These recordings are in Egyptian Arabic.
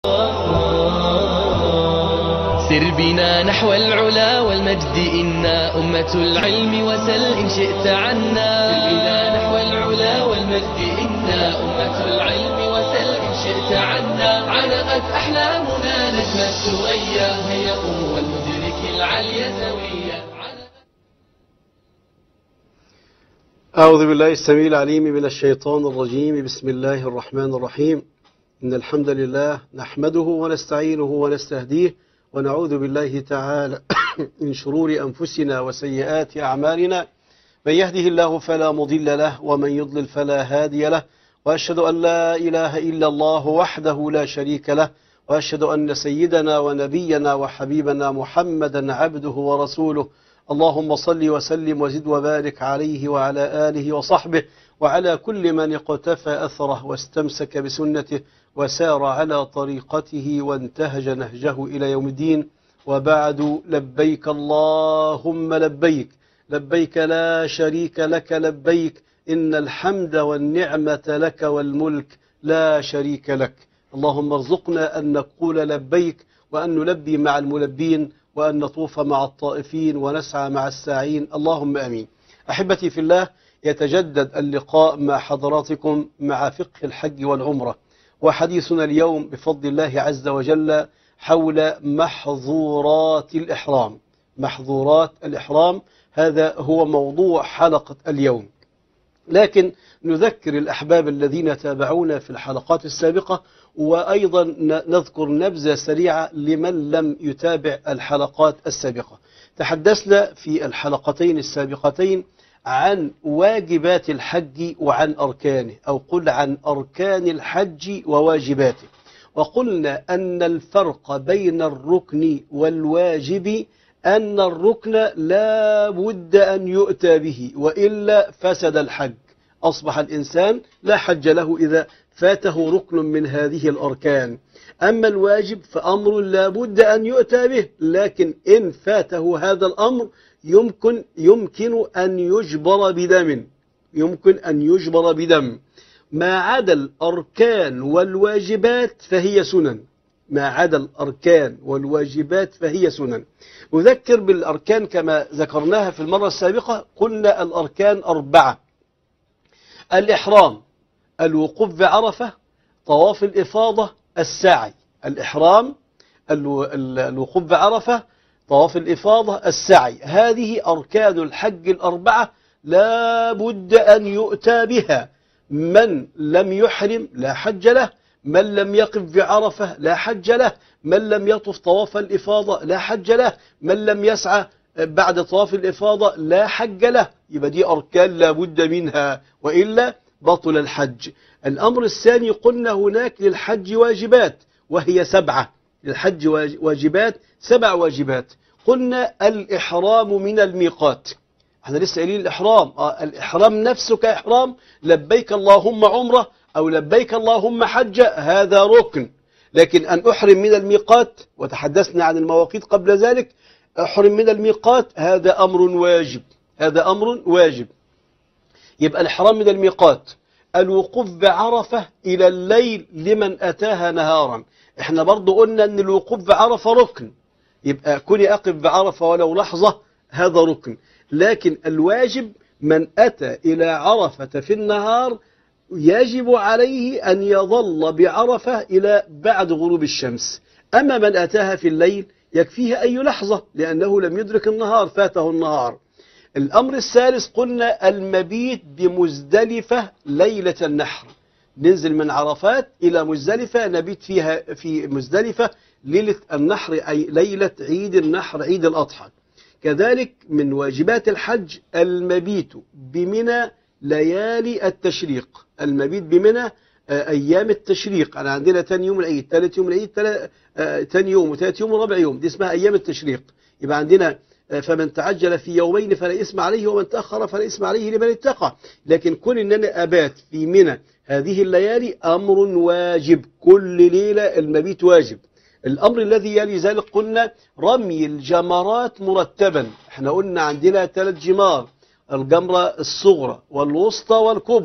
سر بنا نحو العلا والمجد إنا أمة العلم وسل إن شئت عنا سر بنا نحو العلا والمجد إنا أمة العلم وسل إن شئت عنا علقت أحلامنا نجم السوية هيا قوم والمدرك العلي سويا أعوذ بالله السميع العليم من الشيطان الرجيم بسم الله الرحمن الرحيم إن الحمد لله نحمده ونستعينه ونستهديه ونعوذ بالله تعالى من شرور أنفسنا وسيئات أعمالنا من يهده الله فلا مضل له ومن يضلل فلا هادي له وأشهد أن لا إله إلا الله وحده لا شريك له وأشهد أن سيدنا ونبينا وحبيبنا محمدا عبده ورسوله اللهم صل وسلم وزد وبارك عليه وعلى آله وصحبه وعلى كل من اقتفى أثره واستمسك بسنته وسار على طريقته وانتهج نهجه إلى يوم الدين وبعد لبيك اللهم لبيك لبيك لا شريك لك لبيك إن الحمد والنعمة لك والملك لا شريك لك اللهم ارزقنا أن نقول لبيك وأن نلبي مع الملبين وأن نطوف مع الطائفين ونسعى مع الساعين اللهم أمين أحبتي في الله يتجدد اللقاء مع حضراتكم مع فقه الحج والعمرة وحديثنا اليوم بفضل الله عز وجل حول محظورات الإحرام محظورات الإحرام هذا هو موضوع حلقة اليوم لكن نذكر الأحباب الذين تابعونا في الحلقات السابقة وأيضا نذكر نبذة سريعة لمن لم يتابع الحلقات السابقة تحدثنا في الحلقتين السابقتين عن واجبات الحج وعن أركانه أو قل عن أركان الحج وواجباته وقلنا أن الفرق بين الركن والواجب أن الركن لا بد أن يؤتى به وإلا فسد الحج أصبح الإنسان لا حج له إذا فاته ركن من هذه الأركان أما الواجب فأمر لا بد أن يؤتى به لكن إن فاته هذا الأمر يمكن يمكن أن يجبر بدم يمكن أن يجبر بدم ما عدا الأركان والواجبات فهي سنن ما عدا الأركان والواجبات فهي سنن أذكر بالأركان كما ذكرناها في المرة السابقة قلنا الأركان أربعة الإحرام الوقوف بعرفة طواف الإفاضة السعي الإحرام الوقوف بعرفة طواف الإفاضة السعي هذه أركان الحج الأربعة لا بد أن يؤتى بها من لم يحرم لا حج له من لم يقف بعرفة لا حج له من لم يطف طواف الإفاضة لا حج له من لم يسعى بعد طواف الإفاضة لا حج له يبقى دي أركان لا بد منها وإلا بطل الحج الأمر الثاني قلنا هناك للحج واجبات وهي سبعة للحج واجبات سبع واجبات قلنا الإحرام من الميقات احنا لسه قايلين الإحرام آه الإحرام نفسه كإحرام لبيك اللهم عمرة أو لبيك اللهم حجة هذا ركن لكن أن أحرم من الميقات وتحدثنا عن المواقيت قبل ذلك أحرم من الميقات هذا أمر واجب هذا أمر واجب يبقى الإحرام من الميقات الوقوف بعرفة إلى الليل لمن أتاها نهارا احنا برضو قلنا أن الوقوف بعرفة ركن يبقى كوني أقف بعرفة ولو لحظة هذا ركن لكن الواجب من أتى إلى عرفة في النهار يجب عليه أن يظل بعرفة إلى بعد غروب الشمس أما من أتاها في الليل يكفيه أي لحظة لأنه لم يدرك النهار فاته النهار الأمر الثالث قلنا المبيت بمزدلفة ليلة النحر ننزل من عرفات إلى مزدلفة نبيت فيها في مزدلفة ليلة النحر أي ليلة عيد النحر عيد الأضحى كذلك من واجبات الحج المبيت بمنى ليالي التشريق المبيت بمنى أيام التشريق أنا عندنا تاني يوم العيد ثالث يوم العيد تاني يوم وثالث يوم ورابع يوم دي اسمها أيام التشريق يبقى عندنا فمن تعجل في يومين فلا إثم عليه ومن تأخر فلا إثم عليه لمن اتقى لكن كون أن أنا أبات في منى هذه الليالي أمر واجب كل ليلة المبيت واجب الأمر الذي يلي ذلك قلنا رمي الجمرات مرتبا احنا قلنا عندنا ثلاث جمار الجمرة الصغرى والوسطى والكبرى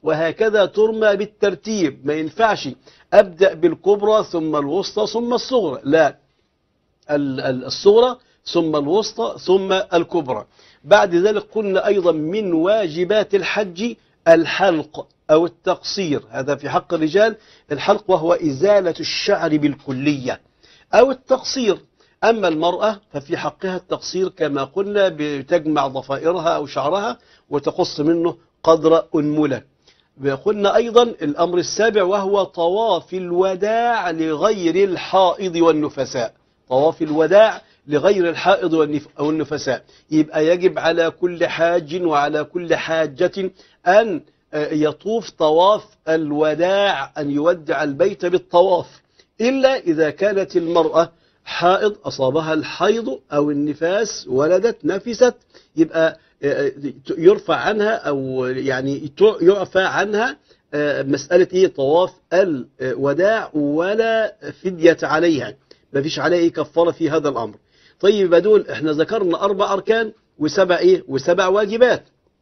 وهكذا ترمى بالترتيب ما ينفعش أبدأ بالكبرى ثم الوسطى ثم الصغرى لا ال- ال- الصغرى ثم الوسطى ثم الكبرى بعد ذلك قلنا أيضا من واجبات الحج الحلق أو التقصير هذا في حق الرجال الحلق وهو إزالة الشعر بالكلية أو التقصير أما المرأة ففي حقها التقصير كما قلنا بتجمع ضفائرها أو شعرها وتقص منه قدر أنملة قلنا أيضا الأمر السابع وهو طواف الوداع لغير الحائض والنفساء طواف الوداع لغير الحائض والنف- والنفساء يبقى يجب على كل حاج وعلى كل حاجة أن آه، يطوف طواف الوداع أن يودع البيت بالطواف إلا إذا كانت المرأة حائض أصابها الحيض أو النفاس ولدت نفست يبقى آه، يرفع عنها أو يعني يعفى عنها آه، مسألة إيه طواف الوداع ولا فدية عليها ما فيش عليها إيه كفارة في هذا الأمر طيب يبقى دول احنا ذكرنا أربع أركان وسبع إيه وسبع واجبات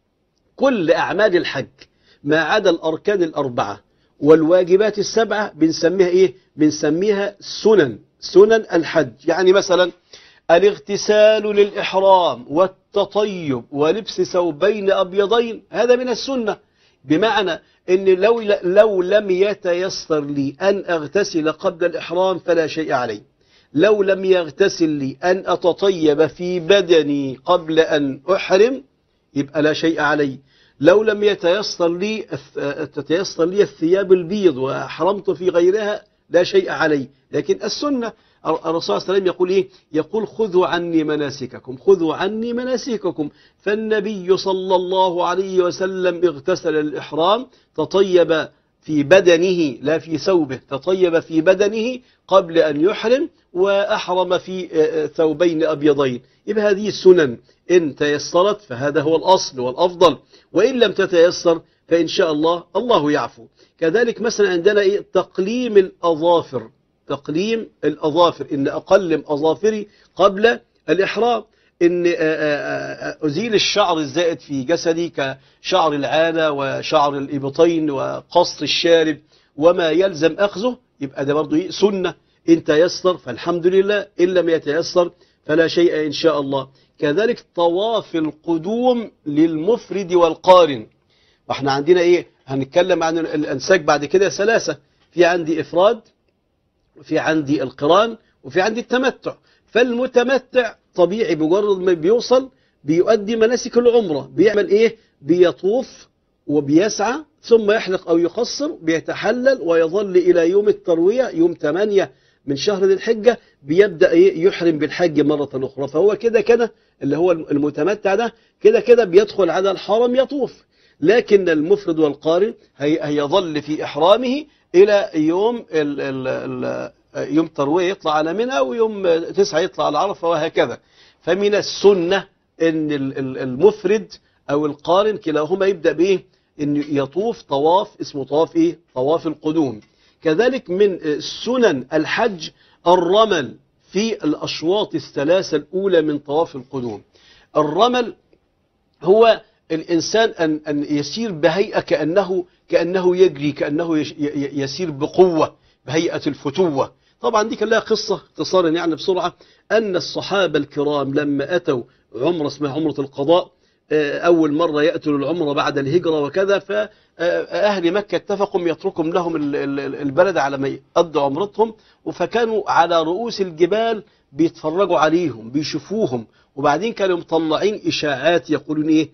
كل أعمال الحج ما عدا الأركان الأربعة والواجبات السبعة بنسميها إيه بنسميها سنن سنن الحج يعني مثلا الاغتسال للإحرام والتطيب ولبس ثوبين أبيضين هذا من السنة بمعنى ان لو لو لم يتيسر لي ان اغتسل قبل الاحرام فلا شيء علي لو لم يغتسل لي ان اتطيب في بدني قبل ان احرم يبقى لا شيء علي لو لم يتيسر لي تتيسر لي الثياب البيض واحرمت في غيرها لا شيء علي لكن السنه الرسول صلى الله عليه وسلم يقول ايه يقول خذوا عني مناسككم خذوا عني مناسككم فالنبي صلى الله عليه وسلم اغتسل الإحرام تطيب في بدنه لا في ثوبه تطيب في بدنه قبل أن يحرم وأحرم في ثوبين أبيضين يبقى هذه السنن إن تيسرت فهذا هو الأصل والأفضل وإن لم تتيسر فإن شاء الله الله يعفو كذلك مثلا عندنا إيه تقليم الأظافر تقليم الأظافر إن أقلم أظافري قبل الإحرام إن أزيل الشعر الزائد في جسدي كشعر العانة وشعر الإبطين وقص الشارب وما يلزم أخذه يبقى ده برضو سنة إن تيسر فالحمد لله إن لم يتيسر فلا شيء إن شاء الله كذلك طواف القدوم للمفرد والقارن واحنا عندنا إيه هنتكلم عن الأنساك بعد كده ثلاثة في عندي إفراد وفي عندي القران وفي عندي التمتع فالمتمتع طبيعي بمجرد ما بيوصل بيؤدي مناسك العمرة بيعمل ايه بيطوف وبيسعى ثم يحلق او يقصر بيتحلل ويظل الى يوم التروية يوم 8 من شهر ذي الحجة بيبدأ ايه يحرم بالحج مرة اخرى فهو كده كده اللي هو المتمتع ده كده كده بيدخل على الحرم يطوف لكن المفرد والقارن هي هيظل في إحرامه إلى يوم ال ال ال يوم تروية يطلع على منى ويوم تسعة يطلع على عرفة وهكذا فمن السنة أن المفرد أو القارن كلاهما يبدأ بإيه أن يطوف طواف اسمه طواف إيه طواف القدوم كذلك من سنن الحج الرمل في الأشواط الثلاثة الأولى من طواف القدوم الرمل هو الإنسان أن, أن يسير بهيئة كأنه, كأنه يجري كأنه يسير بقوة بهيئة الفتوة طبعا دي كان لها قصة اختصارا يعني بسرعة أن الصحابة الكرام لما أتوا عمرة اسمها عمرة القضاء أول مرة يأتوا العمرة بعد الهجرة وكذا فأهل مكة اتفقوا يتركهم لهم البلد على ما يقضوا عمرتهم فكانوا على رؤوس الجبال بيتفرجوا عليهم بيشوفوهم وبعدين كانوا مطلعين إشاعات يقولون إيه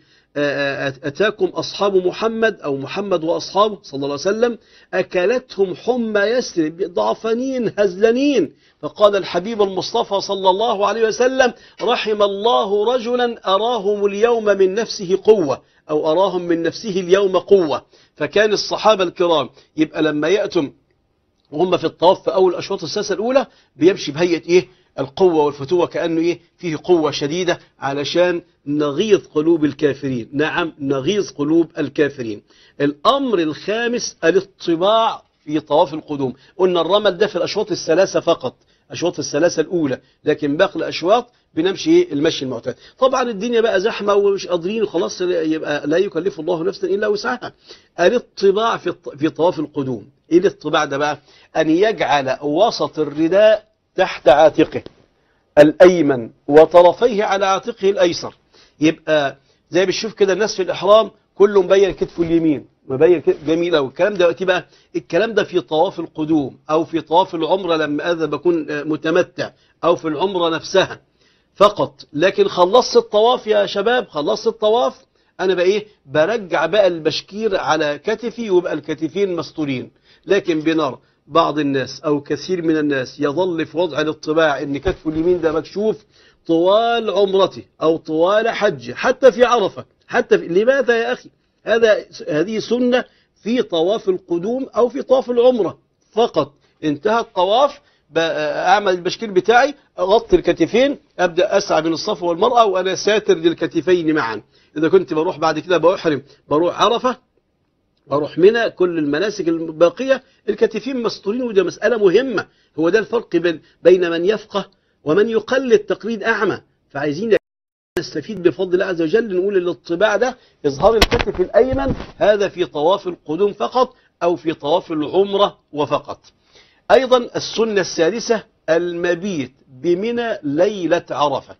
أتاكم أصحاب محمد أو محمد وأصحابه صلى الله عليه وسلم أكلتهم حمى يسرب ضعفانين هزلانين فقال الحبيب المصطفى صلى الله عليه وسلم رحم الله رجلا أراهم اليوم من نفسه قوة أو أراهم من نفسه اليوم قوة فكان الصحابة الكرام يبقى لما يأتم وهم في الطواف في أول أشواط الساسة الأولى بيمشي بهيئة إيه القوة والفتوة كأنه إيه فيه قوة شديدة علشان نغيظ قلوب الكافرين نعم نغيظ قلوب الكافرين الأمر الخامس الاطباع في طواف القدوم قلنا الرمل ده في الأشواط الثلاثة فقط اشواط الثلاثه الاولى لكن باقي الاشواط بنمشي إيه؟ المشي المعتاد طبعا الدنيا بقى زحمه ومش قادرين وخلاص يبقى لا يكلف الله نفسا الا وسعها الاطباع في الط- في طواف القدوم ايه الاطباع ده بقى ان يجعل وسط الرداء تحت عاتقه الايمن وطرفيه على عاتقه الايسر يبقى زي بتشوف كده الناس في الاحرام كله مبين كتفه اليمين مبين كتف جميل قوي الكلام ده وقتي بقى الكلام ده في طواف القدوم او في طواف العمره لما اذا بكون آه، متمتع او في العمره نفسها فقط لكن خلصت الطواف يا شباب خلصت الطواف انا بقى ايه برجع بقى البشكير على كتفي ويبقى الكتفين مستورين لكن بنرى بعض الناس او كثير من الناس يظل في وضع الاطباع ان كتفه اليمين ده مكشوف طوال عمرته او طوال حجه حتى في عرفه حتى في لماذا يا اخي هذا هذه سنه في طواف القدوم او في طواف العمره فقط انتهى الطواف بقى اعمل البشكير بتاعي اغطي الكتفين ابدا اسعى بين الصف والمراه وانا ساتر للكتفين معا اذا كنت بروح بعد كده بحرم بروح عرفه بروح منى كل المناسك الباقيه الكتفين مستورين وده مساله مهمه هو ده الفرق بين بين من يفقه ومن يقلد تقليد اعمى فعايزين نستفيد بفضل الله عز وجل نقول الاطباع ده اظهار الكتف الايمن هذا في طواف القدوم فقط او في طواف العمره وفقط أيضا السنة السادسة المبيت بمنى ليلة عرفة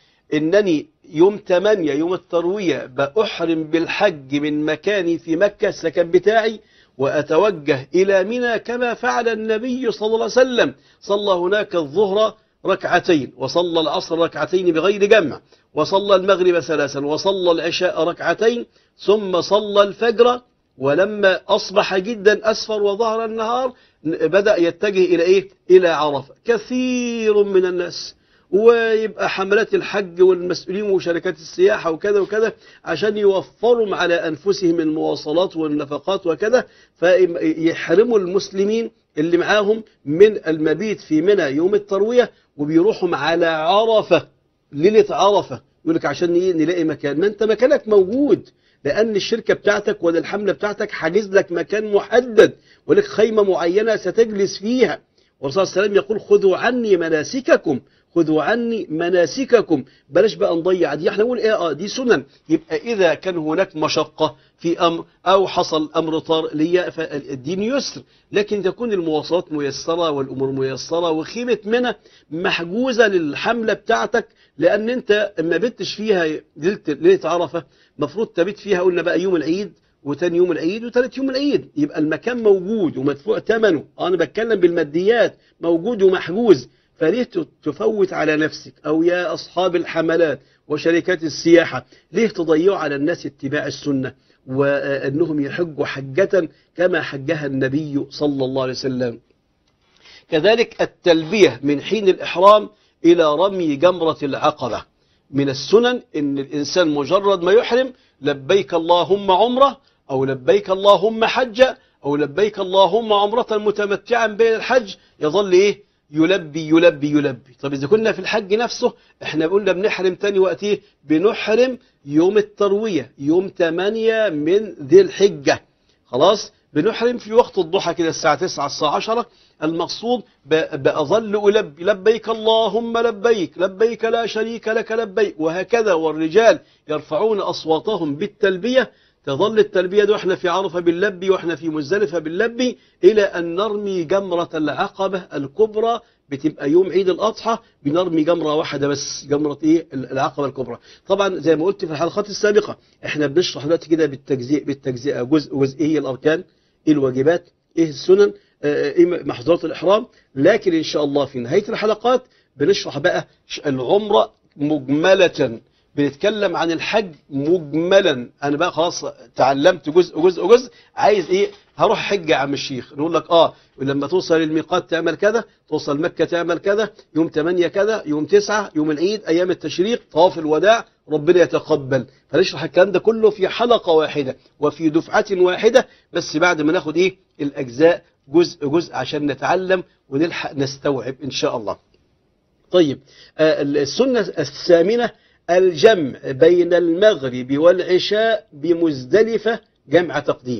إنني يوم 8 يوم التروية بأحرم بالحج من مكاني في مكة السكن بتاعي وأتوجه إلى منى كما فعل النبي صلى الله عليه وسلم صلى هناك الظهر ركعتين وصلى العصر ركعتين بغير جمع وصلى المغرب ثلاثا وصلى العشاء ركعتين ثم صلى الفجر ولما أصبح جدا أسفر وظهر النهار بدأ يتجه إلى إيه؟ إلى عرفة كثير من الناس ويبقى حملات الحج والمسؤولين وشركات السياحة وكذا وكذا عشان يوفروا على أنفسهم المواصلات والنفقات وكذا فيحرموا المسلمين اللي معاهم من المبيت في منى يوم التروية وبيروحوا على عرفة ليلة عرفة يقول لك عشان إيه نلاقي مكان ما أنت مكانك موجود لأن الشركة بتاعتك ولا الحملة بتاعتك حاجز لك مكان محدد ولك خيمة معينة ستجلس فيها والرسول صلى الله عليه وسلم يقول خذوا عني مناسككم خذوا عني مناسككم بلاش بقى نضيع دي احنا نقول ايه اه دي سنن يبقى اذا كان هناك مشقة في امر او حصل امر طارئ ليا فالدين يسر لكن تكون المواصلات ميسرة والامور ميسرة وخيمة منى محجوزة للحملة بتاعتك لان انت ما بتش فيها ليلة ليلة عرفة مفروض تبيت فيها قلنا بقى يوم العيد وتاني يوم العيد وتالت يوم العيد يبقى المكان موجود ومدفوع ثمنه انا بتكلم بالماديات موجود ومحجوز فليه تفوت على نفسك او يا اصحاب الحملات وشركات السياحة ليه تضيعوا على الناس اتباع السنة وانهم يحجوا حجة كما حجها النبي صلى الله عليه وسلم كذلك التلبية من حين الإحرام إلى رمي جمرة العقبة من السنن ان الانسان مجرد ما يحرم لبيك اللهم عمره او لبيك اللهم حجة او لبيك اللهم عمرة متمتعا بين الحج يظل ايه يلبي يلبي يلبي طب اذا كنا في الحج نفسه احنا قلنا بنحرم تاني وقت ايه بنحرم يوم التروية يوم 8 من ذي الحجة خلاص بنحرم في وقت الضحى كده الساعة 9 الساعة 10 المقصود بأظل ألبي لبيك اللهم لبيك لبيك لا شريك لك لبيك وهكذا والرجال يرفعون أصواتهم بالتلبية تظل التلبية دي واحنا في عرفة باللبي واحنا في مزدلفة باللبي إلى أن نرمي جمرة العقبة الكبرى بتبقى يوم عيد الأضحى بنرمي جمرة واحدة بس جمرة إيه العقبة الكبرى طبعا زي ما قلت في الحلقات السابقة احنا بنشرح دلوقتي كده بالتجزئة بالتجزئة جزء جزء إيه الأركان إيه الواجبات إيه السنن إيه محظورات الإحرام لكن إن شاء الله في نهاية الحلقات بنشرح بقى العمرة مجملة بنتكلم عن الحج مجملا انا بقى خلاص تعلمت جزء جزء جزء عايز ايه هروح حج يا عم الشيخ نقول لك اه ولما توصل الميقات تعمل كذا توصل مكة تعمل كذا يوم 8 كذا يوم 9 يوم العيد ايام التشريق طواف الوداع ربنا يتقبل فنشرح الكلام ده كله في حلقة واحدة وفي دفعة واحدة بس بعد ما ناخد ايه الاجزاء جزء جزء عشان نتعلم ونلحق نستوعب ان شاء الله طيب آه السنة الثامنة الجمع بين المغرب والعشاء بمزدلفة جمع تقديم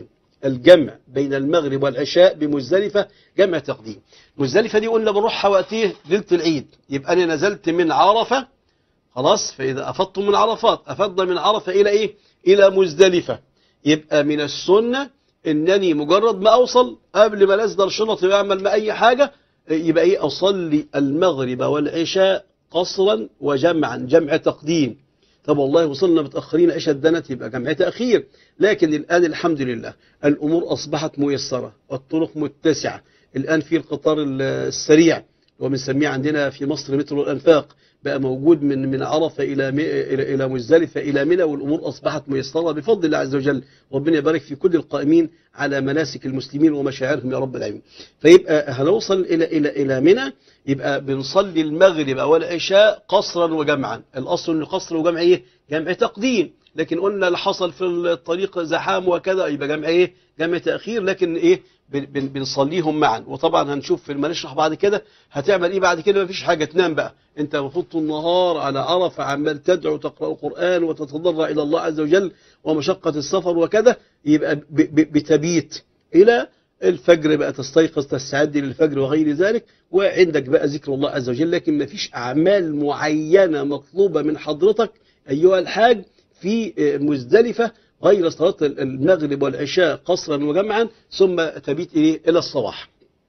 الجمع بين المغرب والعشاء بمزدلفة جمع تقديم مزدلفة دي قلنا بنروحها وقتيه ليلة العيد يبقى أنا نزلت من عرفة خلاص فإذا أفضت من عرفات أفض من عرفة إلى إيه إلى مزدلفة يبقى من السنة إنني مجرد ما أوصل قبل ما أصدر شنطي وأعمل ما أي حاجة يبقى إيه أصلي المغرب والعشاء قصرا وجمعا جمع تقديم طب والله وصلنا متأخرين عشاء الدنت يبقى جمع تأخير لكن الآن الحمد لله الأمور أصبحت ميسرة والطرق متسعة الآن في القطار السريع وبنسميه عندنا في مصر مترو الأنفاق بقى موجود من من عرفة إلى إلى إلى مزدلفة إلى منى والأمور أصبحت ميسرة بفضل الله عز وجل ربنا يبارك في كل القائمين على مناسك المسلمين ومشاعرهم يا رب العالمين فيبقى هنوصل إلى إلى إلى منى يبقى بنصلي المغرب والعشاء قصرا وجمعا الأصل إن قصر وجمع إيه جمع تقديم لكن قلنا اللي حصل في الطريق زحام وكذا يبقى جمع إيه جمع تأخير لكن إيه بنصليهم معا وطبعا هنشوف في نشرح بعد كده هتعمل ايه بعد كده مفيش حاجة تنام بقى انت المفروض طول النهار على عرفة عمال تدعو تقرأ القرآن وتتضرع الى الله عز وجل ومشقة السفر وكذا يبقى بتبيت الى الفجر بقى تستيقظ تستعد للفجر وغير ذلك وعندك بقى ذكر الله عز وجل لكن مفيش اعمال معينة مطلوبة من حضرتك ايها الحاج في مزدلفة غير صلاة المغرب والعشاء قصرا وجمعا ثم تبيت إليه إلى الصباح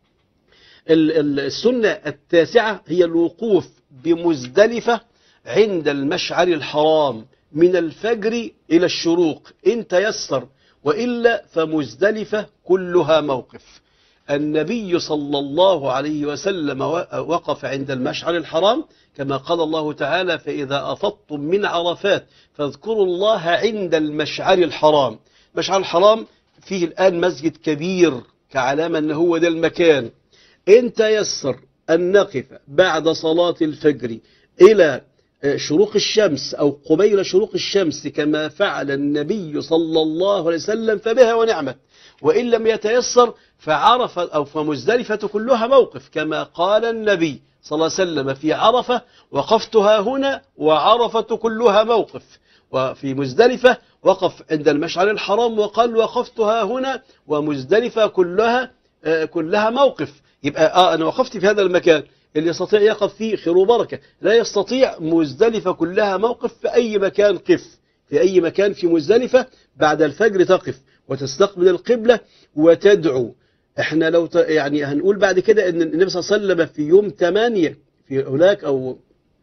السنة التاسعة هي الوقوف بمزدلفة عند المشعر الحرام من الفجر إلى الشروق إن تيسر وإلا فمزدلفة كلها موقف النبي صلى الله عليه وسلم وقف عند المشعر الحرام كما قال الله تعالى فإذا أفضتم من عرفات فاذكروا الله عند المشعر الحرام المشعر الحرام فيه الآن مسجد كبير كعلامة أنه هو ده المكان إن تيسر أن نقف بعد صلاة الفجر إلى شروق الشمس أو قبيل شروق الشمس كما فعل النبي صلى الله عليه وسلم فبها ونعمت وإن لم يتيسر فعرف أو فمزدلفة كلها موقف كما قال النبي صلى الله عليه وسلم في عرفة وقفتها هنا وعرفة كلها موقف وفي مزدلفة وقف عند المشعر الحرام وقال وقفتها هنا ومزدلفة كلها كلها موقف يبقى آه أنا وقفت في هذا المكان اللي يستطيع يقف فيه خير وبركة لا يستطيع مزدلفة كلها موقف في أي مكان قف في أي مكان في مزدلفة بعد الفجر تقف وتستقبل القبلة وتدعو احنا لو ت... يعني هنقول بعد كده ان النبي صلى الله عليه وسلم في يوم 8 في هناك او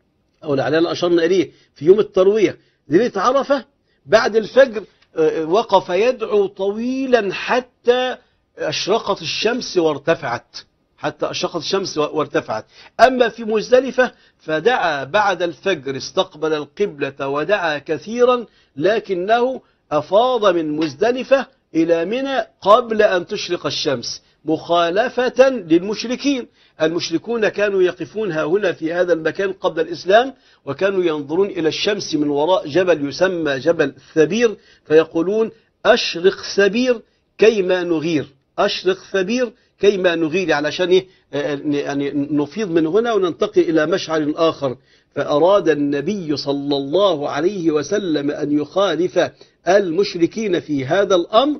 او لعلنا اشرنا اليه في يوم الترويه ليله عرفه بعد الفجر وقف يدعو طويلا حتى اشرقت الشمس وارتفعت حتى أشرقت الشمس وارتفعت أما في مزدلفة فدعا بعد الفجر استقبل القبلة ودعا كثيرا لكنه أفاض من مزدلفة إلى منى قبل أن تشرق الشمس مخالفة للمشركين المشركون كانوا يقفون ها هنا في هذا المكان قبل الإسلام وكانوا ينظرون إلى الشمس من وراء جبل يسمى جبل ثبير فيقولون أشرق ثبير كيما نغير أشرق ثبير كيما نغير علشان إيه؟ يعني نفيض من هنا وننتقل إلى مشعر آخر فأراد النبي صلى الله عليه وسلم أن يخالف المشركين في هذا الأمر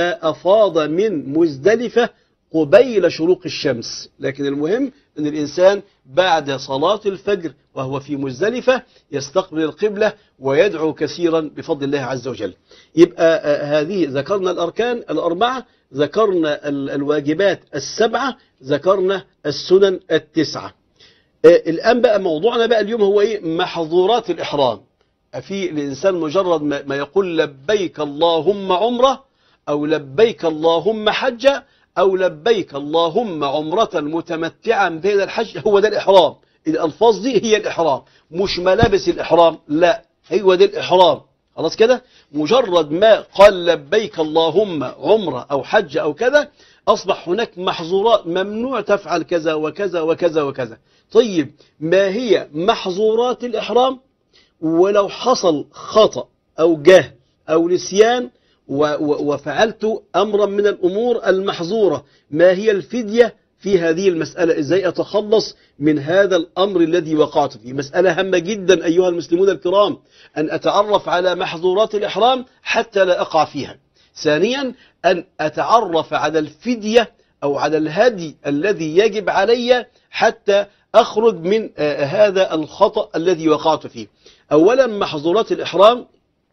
فأفاض من مزدلفة قبيل شروق الشمس لكن المهم أن الإنسان بعد صلاة الفجر وهو في مزدلفة يستقبل القبلة ويدعو كثيرا بفضل الله عز وجل يبقى هذه ذكرنا الأركان الأربعة ذكرنا الواجبات السبعة ذكرنا السنن التسعة الآن بقى موضوعنا بقى اليوم هو إيه محظورات الإحرام في الإنسان مجرد ما يقول لبيك اللهم عمره أو لبيك اللهم حجة أو لبيك اللهم عمرة متمتعا بين الحج هو ده الإحرام الألفاظ دي هي الإحرام مش ملابس الإحرام لا هو ده الإحرام خلاص كده مجرد ما قال لبيك اللهم عمرة أو حج أو كذا أصبح هناك محظورات ممنوع تفعل كذا وكذا وكذا وكذا طيب ما هي محظورات الإحرام ولو حصل خطأ أو جهل أو نسيان وفعلت أمرا من الأمور المحظورة ما هي الفدية في هذه المسألة إزاي أتخلص من هذا الأمر الذي وقعت فيه مسألة هامة جدا أيها المسلمون الكرام أن أتعرف على محظورات الإحرام حتى لا أقع فيها ثانيا أن أتعرف على الفدية أو على الهدي الذي يجب علي حتى أخرج من آه، هذا الخطأ الذي وقعت فيه أولا محظورات الإحرام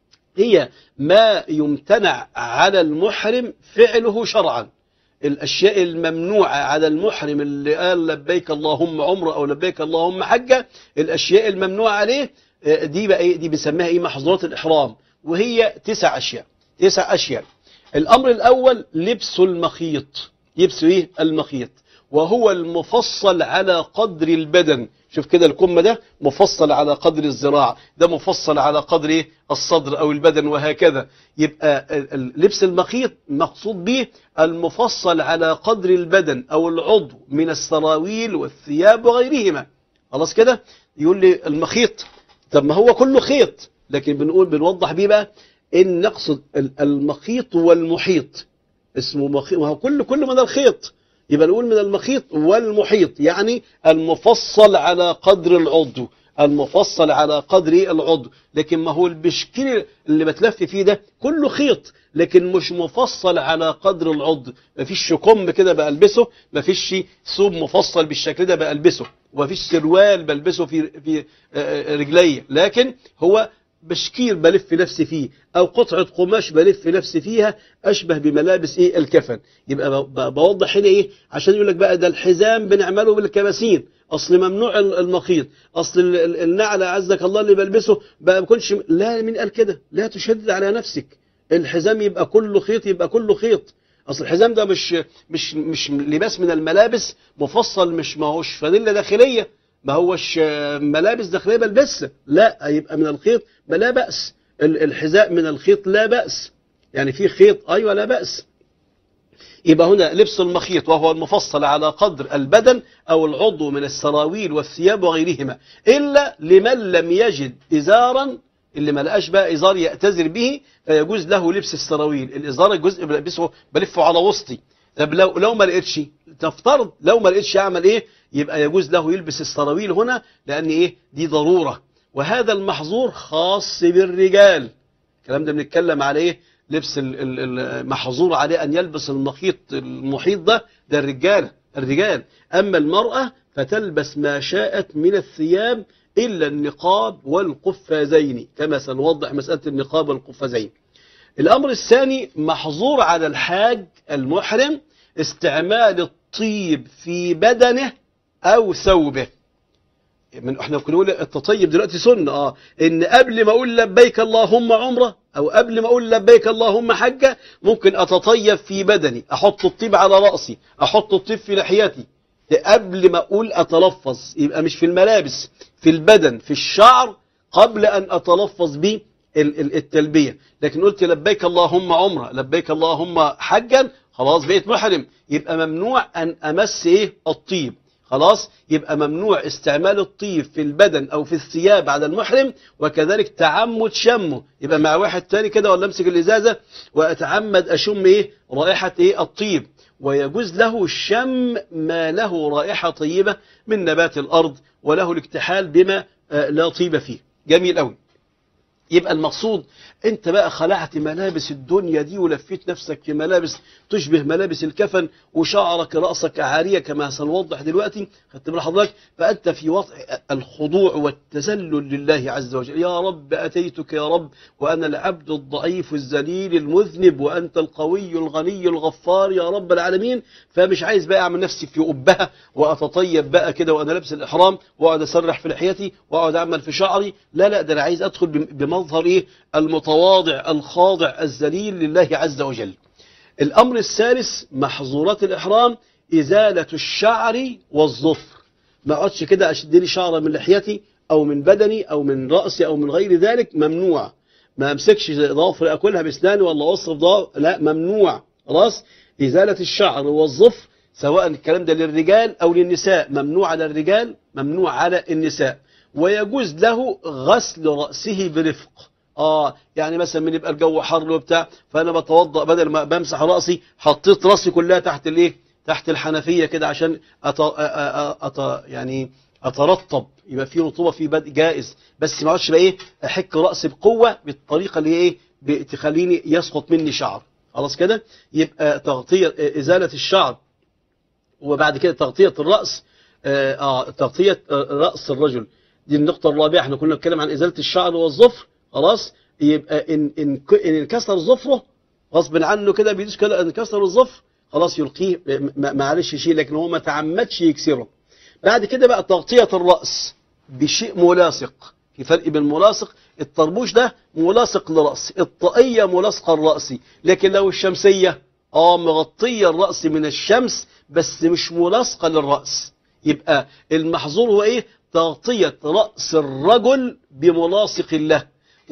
هي ما يمتنع على المحرم فعله شرعا الأشياء الممنوعة على المحرم اللي قال لبيك اللهم عمره أو لبيك اللهم حجة الأشياء الممنوعة عليه آه، دي بقى إيه دي بنسميها إيه محظورات الإحرام وهي تسع أشياء تسع أشياء الأمر الأول لبس المخيط لبس إيه المخيط وهو المفصل على قدر البدن شوف كده الكم ده مفصل على قدر الذراع ده مفصل على قدر إيه؟ الصدر أو البدن وهكذا يبقى ال- ال- لبس المخيط مقصود به المفصل على قدر البدن أو العضو من السراويل والثياب وغيرهما خلاص كده يقول لي المخيط طب ما هو كله خيط لكن بنقول بنوضح بيه بقى ان نقصد ال- المخيط والمحيط اسمه مخيط وهو كل كل من الخيط يبقى نقول من المخيط والمحيط يعني المفصل على قدر العضو المفصل على قدر العضو لكن ما هو البشكير اللي بتلف فيه ده كله خيط لكن مش مفصل على قدر العضو مفيش كم كده بلبسه مفيش ثوب مفصل بالشكل ده بلبسه ومفيش سروال بلبسه في في آه، آه، رجلي لكن هو بشكير بلف نفسي فيه او قطعه قماش بلف نفسي فيها اشبه بملابس ايه الكفن يبقى ب- ب- بوضح هنا ايه عشان يقول لك بقى ده الحزام بنعمله بالكباسين اصل ممنوع ال- المخيط اصل ال- ال- النعل عزك الله اللي بلبسه بقى ما بكونش لا مين قال كده لا تشدد على نفسك الحزام يبقى كله خيط يبقى كله خيط اصل الحزام ده مش مش مش لباس من الملابس مفصل مش ما هوش فانيلا داخليه ما هوش آه، ملابس داخليه بلبسها لا يبقى من الخيط ما لا باس ال- الحذاء من الخيط لا باس يعني في خيط ايوه لا باس يبقى هنا لبس المخيط وهو المفصل على قدر البدن أو العضو من السراويل والثياب وغيرهما إلا لمن لم يجد إزارا اللي ما لقاش بقى إزار يأتذر به فيجوز له لبس السراويل الإزار الجزء بلبسه بلفه على وسطي طب لو لو ما لقيتش تفترض لو ما لقيتش يعمل ايه يبقى يجوز له يلبس السراويل هنا لان ايه دي ضروره وهذا المحظور خاص بالرجال الكلام ده بنتكلم على ايه لبس ال- ال- المحظور عليه ان يلبس المخيط المحيط ده ده الرجال الرجال اما المراه فتلبس ما شاءت من الثياب الا النقاب والقفازين كما سنوضح مساله النقاب والقفازين الأمر الثاني محظور على الحاج المحرم استعمال الطيب في بدنه أو ثوبه من احنا كنا نقول التطيب دلوقتي سنة اه ان قبل ما اقول لبيك اللهم عمره او قبل ما اقول لبيك اللهم حجة ممكن اتطيب في بدني احط الطيب على رأسي احط الطيب في لحيتي ده قبل ما اقول اتلفظ يبقى مش في الملابس في البدن في الشعر قبل ان اتلفظ به ال- ال- التلبية لكن قلت لبيك اللهم عمره لبيك اللهم حجا خلاص بقيت محرم يبقى ممنوع ان امس ايه الطيب خلاص يبقى ممنوع استعمال الطيب في البدن او في الثياب على المحرم وكذلك تعمد شمه يبقى مع واحد تاني كده ولا امسك الازازه واتعمد اشم ايه رائحه ايه الطيب ويجوز له شم ما له رائحه طيبه من نبات الارض وله الاكتحال بما آه، لا طيب فيه جميل قوي يبقى المقصود انت بقى خلعت ملابس الدنيا دي ولفيت نفسك في ملابس تشبه ملابس الكفن وشعرك رأسك عارية كما سنوضح دلوقتي خدت بال حضرتك فأنت في وضع الخضوع والتذلل لله عز وجل يا رب أتيتك يا رب وأنا العبد الضعيف الذليل المذنب وأنت القوي الغني الغفار يا رب العالمين فمش عايز بقى أعمل نفسي في أبها وأتطيب بقى كده وأنا لابس الإحرام وأقعد أسرح في لحيتي وأقعد أعمل في شعري لا لا ده أنا عايز أدخل بم- بمظهر إيه المتواضع الخاضع الذليل لله عز وجل الأمر الثالث محظورات الإحرام إزالة الشعر والظفر ما أقعدش كده أشد لي شعرة من لحيتي أو من بدني أو من رأسي أو من غير ذلك ممنوع ما أمسكش ضوافر أكلها بسناني ولا أصرف ضوافر لا ممنوع خلاص إزالة الشعر والظفر سواء الكلام ده للرجال أو للنساء ممنوع على الرجال ممنوع على النساء ويجوز له غسل رأسه برفق اه يعني مثلا من يبقى الجو حر وبتاع فانا بتوضا بدل ما بمسح راسي حطيت راسي كلها تحت الايه تحت الحنفيه كده عشان أت... أ- أ- أت... يعني اترطب يبقى في رطوبه في بدء جائز بس ما اقعدش بقى ايه احك راسي بقوه بالطريقه اللي هي ايه ب- تخليني يسقط مني شعر خلاص كده يبقى تغطية إزالة الشعر وبعد كده تغطية الرأس آه آه، تغطية آه، رأس الرجل دي النقطة الرابعة احنا كنا بنتكلم عن إزالة الشعر والظفر خلاص يبقى إن إن ك- إن انكسر ظفره غصب عنه كده بيدوس كده انكسر الظفر خلاص يلقيه م- م- معلش شيء لكن هو ما تعمدش يكسره بعد كده بقى تغطية الرأس بشيء ملاصق في فرق بين ملاصق الطربوش ده ملاصق لرأس الطاقية ملاصقة للرأس لكن لو الشمسية اه مغطية الرأس من الشمس بس مش ملاصقة للرأس يبقى المحظور هو ايه تغطية رأس الرجل بملاصق له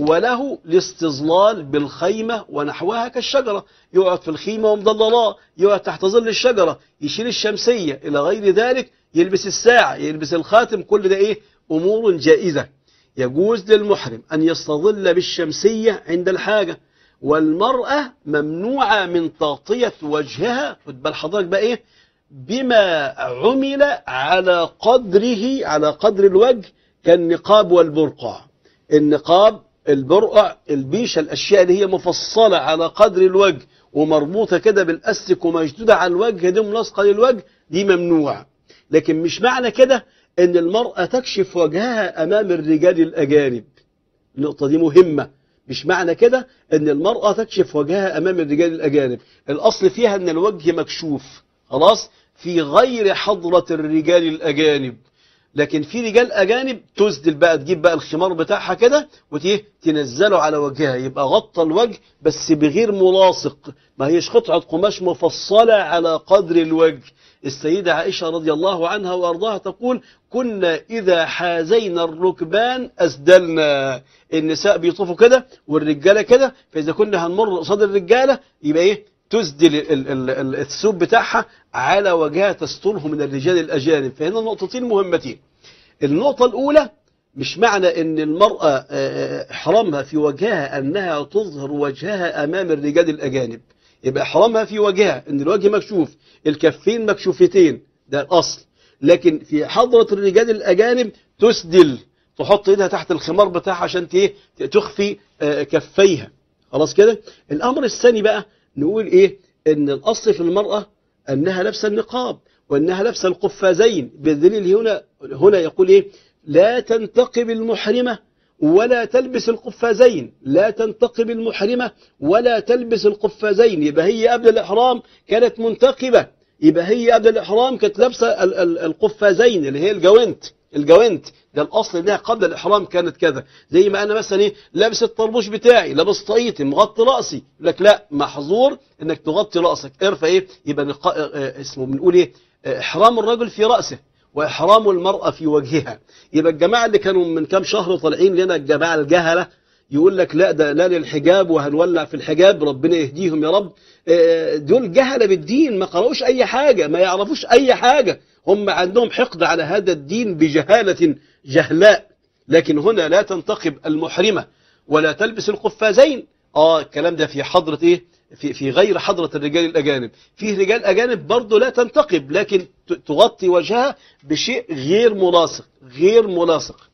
وله الاستظلال بالخيمة ونحوها كالشجرة يقعد في الخيمة ومضللاه يقعد تحت ظل الشجرة يشيل الشمسية إلى غير ذلك يلبس الساعة يلبس الخاتم كل ده إيه أمور جائزة يجوز للمحرم أن يستظل بالشمسية عند الحاجة والمرأة ممنوعة من تغطية وجهها خد بال حضرتك بقى إيه بما عمل على قدره على قدر الوجه كالنقاب والبرقع النقاب البرقع البيشة الأشياء اللي هي مفصلة على قدر الوجه ومربوطة كده بالأسك ومشدودة على الوجه دي ملاصقة للوجه دي ممنوع لكن مش معنى كده ان المرأة تكشف وجهها أمام الرجال الأجانب النقطة دي مهمة مش معنى كده ان المرأة تكشف وجهها أمام الرجال الأجانب الأصل فيها ان الوجه مكشوف خلاص في غير حضرة الرجال الأجانب لكن في رجال أجانب تسدل بقى تجيب بقى الخمار بتاعها كده وتنزله على وجهها يبقى غطى الوجه بس بغير ملاصق ما هيش قطعة قماش مفصلة على قدر الوجه السيدة عائشة رضي الله عنها وأرضاها تقول كنا إذا حازينا الركبان أسدلنا النساء بيطوفوا كده والرجالة كده فإذا كنا هنمر قصاد الرجالة يبقى إيه تسدل ال- ال- ال- الثوب بتاعها على وجهها تستره من الرجال الأجانب فهنا نقطتين مهمتين النقطة الأولى مش معنى ان المرأة آه، حرامها في وجهها انها تظهر وجهها امام الرجال الاجانب يبقى حرامها في وجهها ان الوجه مكشوف الكفين مكشوفتين ده الاصل لكن في حضرة الرجال الاجانب تسدل تحط ايدها تحت الخمار بتاعها عشان ت- إيه؟ تخفي آه، كفيها خلاص كده الامر الثاني بقى نقول ايه ان الاصل في المرأة انها لابسه النقاب وانها لابسه القفازين بالدليل هنا هنا يقول ايه لا تنتقب المحرمة ولا تلبس القفازين لا تنتقب المحرمة ولا تلبس القفازين يبقى هي قبل الإحرام كانت منتقبة يبقى هي قبل الإحرام كانت لابسة ال- ال- القفازين اللي هي الجوانت الجوانت ده الأصل إنها قبل الإحرام كانت كذا زي ما أنا مثلا إيه لابس الطربوش بتاعي لابس طاقيتي مغطي رأسي يقول لك لا محظور إنك تغطي رأسك ارفع إيه يبقى نقا... آه، اسمه بنقول إيه آه، إحرام الرجل في رأسه وإحرام المرأة في وجهها يبقى الجماعة اللي كانوا من كام شهر طالعين لنا الجماعة الجهلة يقول لك لا ده لا للحجاب وهنولع في الحجاب ربنا يهديهم يا رب آه، دول جهلة بالدين ما قرأوش أي حاجة ما يعرفوش أي حاجة هم عندهم حقد على هذا الدين بجهالة جهلاء لكن هنا لا تنتقب المحرمة ولا تلبس القفازين اه الكلام ده في حضرة ايه في في غير حضرة الرجال الأجانب فيه رجال أجانب برضه لا تنتقب لكن ت- تغطي وجهها بشيء غير ملاصق غير ملاصق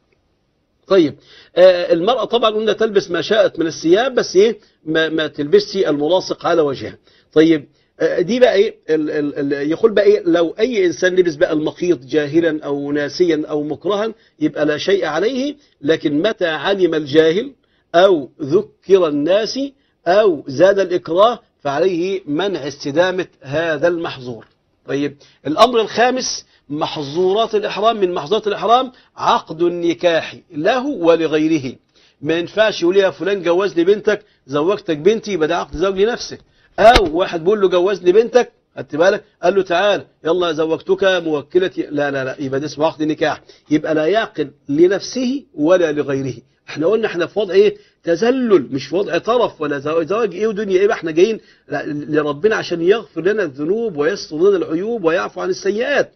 طيب آه المرأة طبعا قلنا تلبس ما شاءت من الثياب بس ايه ما, ما تلبسش الملاصق على وجهها طيب آه دي بقى ايه ال ال ال يقول بقى ايه لو اي انسان لبس بقى المخيط جاهلا او ناسيا او مكرها يبقى لا شيء عليه لكن متى علم الجاهل او ذكر الناس او زاد الاكراه فعليه منع استدامة هذا المحظور طيب الامر الخامس محظورات الإحرام من محظورات الإحرام عقد النكاح له ولغيره ما ينفعش يقول يا فلان جوزني بنتك زوجتك بنتي يبقى ده عقد زوج لنفسه أو واحد بيقول له جوزني بنتك خدت بالك قال له تعال يلا زوجتك موكلتي لا لا لا يبقى ده اسمه عقد نكاح يبقى لا يعقد لنفسه ولا لغيره احنا قلنا احنا في وضع ايه تذلل مش في وضع طرف ولا زواج زواج ايه ودنيا ايه احنا جايين لربنا عشان يغفر لنا الذنوب ويستر لنا العيوب ويعفو عن السيئات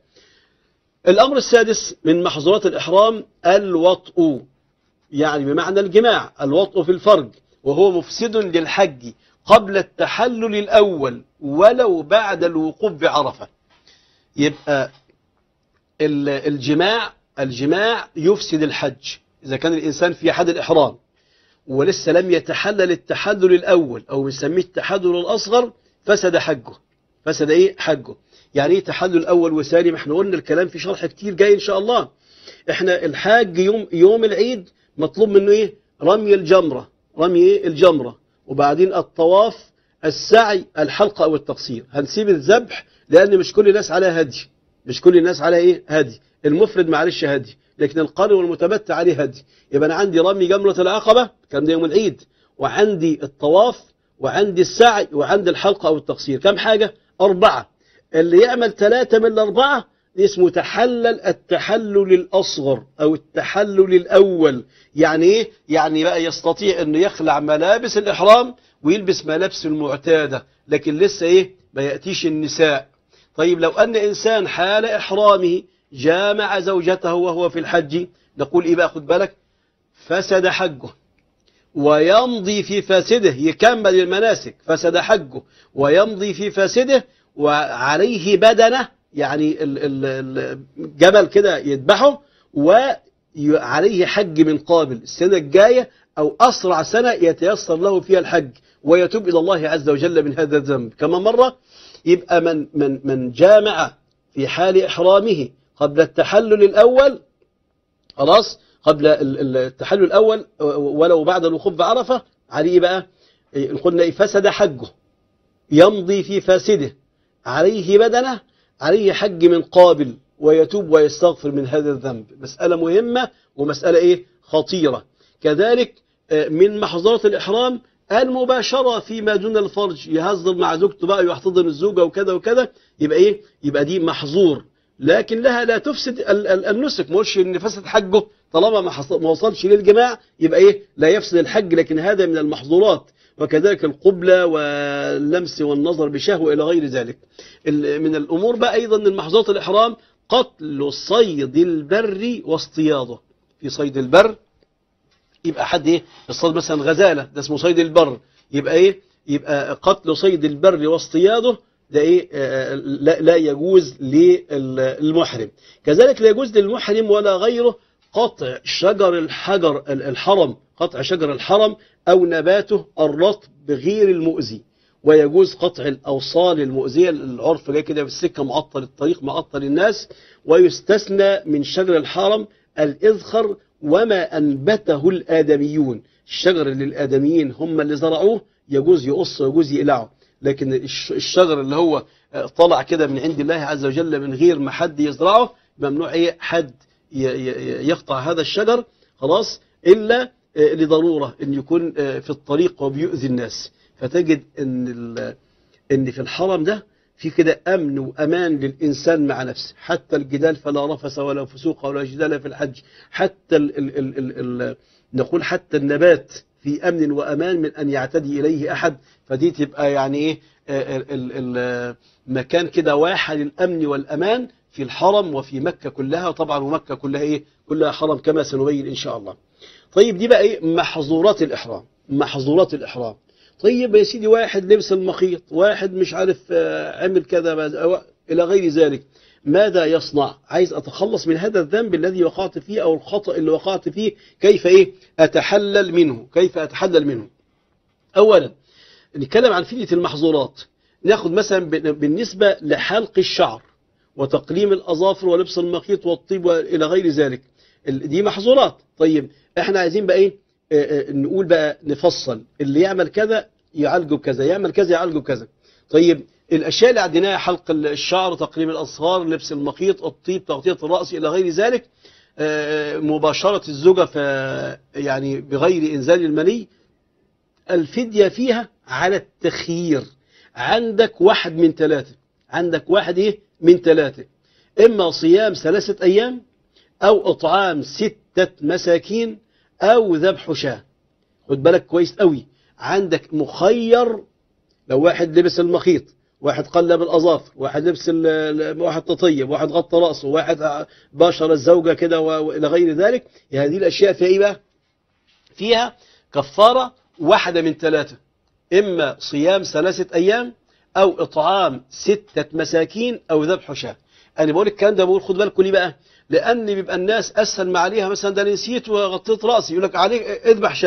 الأمر السادس من محظورات الإحرام الوطء يعني بمعنى الجماع الوطء في الفرج وهو مفسد للحج قبل التحلل الأول ولو بعد الوقوف بعرفة يبقى الجماع الجماع يفسد الحج إذا كان الإنسان في حد الإحرام ولسه لم يتحلل التحلل الأول أو بنسميه التحلل الأصغر فسد حجه فسد إيه حجه يعني إيه تحلل أول وثاني ما احنا قلنا الكلام في شرح كتير جاي إن شاء الله احنا الحاج يوم يوم العيد مطلوب منه إيه رمي الجمرة رمي إيه الجمرة وبعدين الطواف السعي الحلقة أو التقصير هنسيب الذبح لأن مش كل الناس عليها هدي مش كل الناس عليها إيه هدي المفرد معلش هدي لكن القارئ والمتمتع عليه هدي يبقى أنا عندي رمي جمرة العقبة كان ده يوم العيد وعندي الطواف وعندي السعي وعندي الحلقة أو التقصير كم حاجة أربعة اللي يعمل ثلاثة من الأربعة اسمه تحلل التحلل الأصغر أو التحلل الأول يعني إيه؟ يعني بقى يستطيع أنه يخلع ملابس الإحرام ويلبس ملابس المعتادة لكن لسه إيه ما يأتيش النساء طيب لو أن إنسان حال إحرامه جامع زوجته وهو في الحج نقول إيه بقى خد بالك فسد حجه ويمضي في فاسده يكمل المناسك فسد حجه ويمضي في فاسده وعليه بدنه يعني الجبل كده يذبحه وعليه حج من قابل السنة الجاية أو أسرع سنة يتيسر له فيها الحج ويتوب إلى الله عز وجل من هذا الذنب كما مرة يبقى من, من, من جامع في حال إحرامه قبل التحلل الأول خلاص قبل التحلل الأول ولو بعد الوقوف بعرفة عليه بقى قلنا فسد حجه يمضي في فاسده عليه بدنه عليه حج من قابل ويتوب ويستغفر من هذا الذنب مسألة مهمة ومسألة إيه خطيرة كذلك من محظورات الإحرام المباشرة فيما دون الفرج يهزر مع زوجته بقى ويحتضن الزوجة وكذا وكذا يبقى إيه يبقى دي محظور لكن لها لا تفسد النسك مش ان فسد حجه طالما ما وصلش للجماع يبقى ايه لا يفسد الحج لكن هذا من المحظورات وكذلك القبلة واللمس والنظر بشهوة إلى غير ذلك من الأمور بقى أيضا من محظورات الإحرام قتل صيد البر واصطياده في صيد البر يبقى حد ايه يصطاد مثلا غزالة ده اسمه صيد البر يبقى ايه يبقى قتل صيد البر واصطياده ده ايه لا, لا يجوز للمحرم كذلك لا يجوز للمحرم ولا غيره قطع شجر الحجر الحرم قطع شجر الحرم أو نباته الرطب غير المؤذي ويجوز قطع الأوصال المؤذية العرف جاي كده في السكة معطل الطريق معطل الناس ويستثنى من شجر الحرم الإذخر وما أنبته الآدميون الشجر اللي الآدميين هم اللي زرعوه يجوز يقص ويجوز يقلعه لكن الشجر اللي هو طلع كده من عند الله عز وجل من غير ما حد يزرعه ممنوع ايه حد يقطع هذا الشجر خلاص إلا لضرورة أن يكون في الطريق وبيؤذي الناس فتجد أن أن في الحرم ده في كده أمن وأمان للإنسان مع نفسه حتى الجدال فلا رفس ولا فسوق ولا جدال في الحج حتى ال ال ال ال ال نقول حتى النبات في أمن وأمان من أن يعتدي إليه أحد فدي تبقى يعني إيه مكان كده واحد للأمن والأمان في الحرم وفي مكة كلها طبعا ومكة كلها إيه كلها حرم كما سنبين إن شاء الله طيب دي بقى إيه محظورات الإحرام محظورات الإحرام طيب يا سيدي واحد لبس المخيط واحد مش عارف عمل كذا إلى غير ذلك ماذا يصنع عايز أتخلص من هذا الذنب الذي وقعت فيه أو الخطأ اللي وقعت فيه كيف إيه أتحلل منه كيف أتحلل منه أولا نتكلم عن فدية المحظورات ناخد مثلا بالنسبة لحلق الشعر وتقليم الأظافر ولبس المخيط والطيب وإلى غير ذلك دي محظورات طيب احنا عايزين بقى ايه اه اه نقول بقى نفصل اللي يعمل كذا يعالجه بكذا يعمل كذا يعالجه بكذا طيب الاشياء اللي عديناها حلق الشعر تقليم الاصغار لبس المخيط الطيب تغطيه الراس الى غير ذلك اه مباشره الزوجه ف يعني بغير انزال المني الفديه فيها على التخيير عندك واحد من ثلاثه عندك واحد ايه من ثلاثه اما صيام ثلاثه ايام أو إطعام ستة مساكين أو ذبح شاة خد بالك كويس قوي عندك مخير لو واحد لبس المخيط واحد قلب الأظافر واحد لبس واحد تطيب واحد غطى رأسه واحد باشر الزوجة كده وإلى غير ذلك هذه الأشياء فيها إيه بقى فيها كفارة واحدة من ثلاثة إما صيام ثلاثة أيام أو إطعام ستة مساكين أو ذبح شاة أنا بقول الكلام ده بقول خد بالكم ليه بقى لأن بيبقى الناس أسهل ما عليها مثلا ده نسيت وغطيت رأسي يقول لك عليك اذبح شاة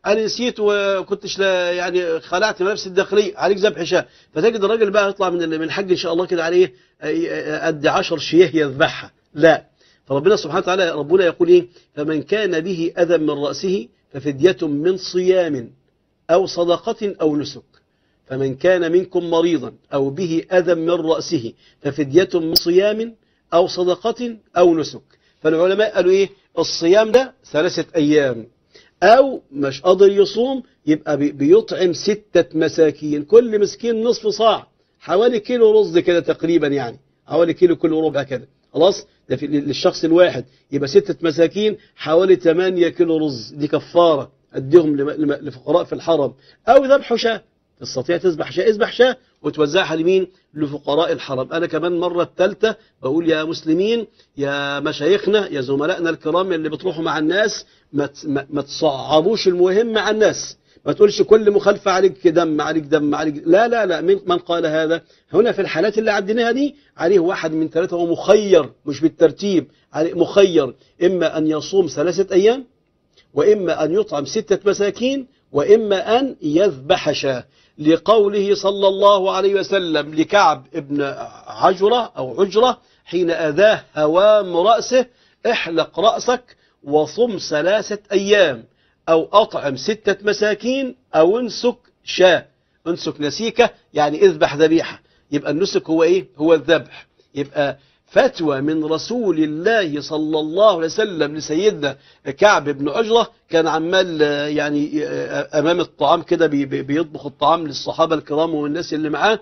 انا نسيت وكنتش لا يعني خلعت ملابس الداخليه عليك ذبح شاه فتجد الراجل بقى يطلع من ال- من الحج ان شاء الله كده عليه آه، قد 10 شياه يذبحها لا فربنا سبحانه وتعالى ربنا يقول ايه فمن كان به اذى من راسه ففديه من صيام او صدقه او نسك فمن كان منكم مريضا أو به أذى من رأسه ففدية من صيام أو صدقة أو نسك فالعلماء قالوا إيه الصيام ده ثلاثة أيام أو مش قادر يصوم يبقى بي- بيطعم ستة مساكين كل مسكين نصف صاع حوالي كيلو رز كده تقريبا يعني حوالي كيلو كل ربع كده خلاص ده في للشخص الواحد يبقى ستة مساكين حوالي 8 كيلو رز دي كفارة أديهم لم- لم- لفقراء في الحرم أو ذبح شاة تستطيع تذبح شاة اذبح شاة وتوزعها لمين لفقراء الحرم أنا كمان مرة الثالثة بقول يا مسلمين يا مشايخنا يا زملائنا الكرام اللي بتروحوا مع الناس ما ت- ما ما تصعبوش المهم مع الناس ما تقولش كل مخالفة عليك دم عليك دم عليك لا لا لا من من قال هذا هنا في الحالات اللي عديناها دي عليه واحد من ثلاثة هو مخير مش بالترتيب عليه مخير إما أن يصوم ثلاثة أيام وإما أن يطعم ستة مساكين وإما أن يذبح شاة لقوله صلى الله عليه وسلم لكعب ابن عجرة أو عجرة حين أذاه هوام رأسه احلق رأسك وصم ثلاثة أيام أو أطعم ستة مساكين أو انسك شاة انسك نسيكة يعني اذبح ذبيحة يبقى النسك هو إيه هو الذبح يبقى فتوى من رسول الله صلى الله عليه وسلم لسيدنا كعب بن عجرة كان عمال آه، يعني آه، أمام الطعام كده بي- بي- بيطبخ الطعام للصحابة الكرام والناس اللي معاه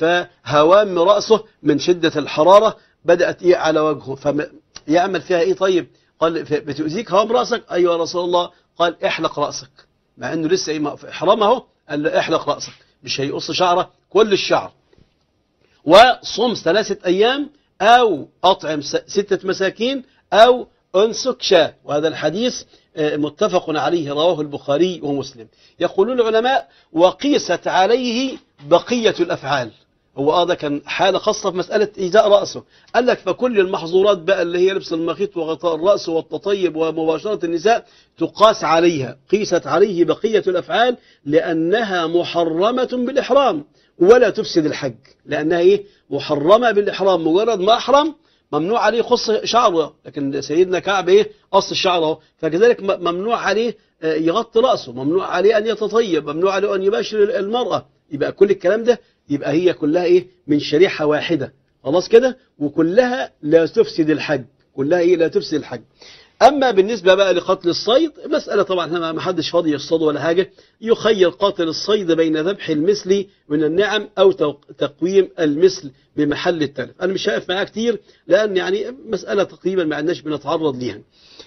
فهوام رأسه من شدة الحرارة بدأت إيه على وجهه فيعمل فيها إيه طيب قال ف- بتؤذيك هوام رأسك أيوة يا رسول الله قال احلق رأسك مع أنه لسه إيه ما- في إحرام أهو قال له احلق رأسك مش هيقص شعره كل الشعر وصم ثلاثة أيام أو أطعم س- ستة مساكين أو أنسك شاة وهذا الحديث آه، متفق عليه رواه البخاري ومسلم يقولون العلماء وقيست عليه بقية الأفعال هو اه ده كان حالة خاصة في مسألة إيذاء رأسه قال لك فكل المحظورات بقى اللي هي لبس المخيط وغطاء الرأس والتطيب ومباشرة النساء تقاس عليها قيست عليه بقية الأفعال لأنها محرمة بالإحرام ولا تفسد الحج لأنها إيه محرمة بالإحرام مجرد ما أحرم ممنوع عليه خص شعره لكن سيدنا كعب إيه قص الشعر اهو فكذلك م- ممنوع عليه آه، يغطي رأسه ممنوع عليه أن يتطيب ممنوع عليه أن يباشر المرأة يبقى كل الكلام ده يبقى هي كلها إيه من شريحة واحدة خلاص كده وكلها لا تفسد الحج كلها إيه لا تفسد الحج أما بالنسبة بقى لقتل الصيد مسألة طبعا احنا ما حدش فاضي يصطاد ولا حاجة يخير قاتل الصيد بين ذبح المثل من النعم أو توق- تقويم المثل بمحل التلف أنا مش هقف معاه كتير لأن يعني مسألة تقريبا ما عندناش بنتعرض ليها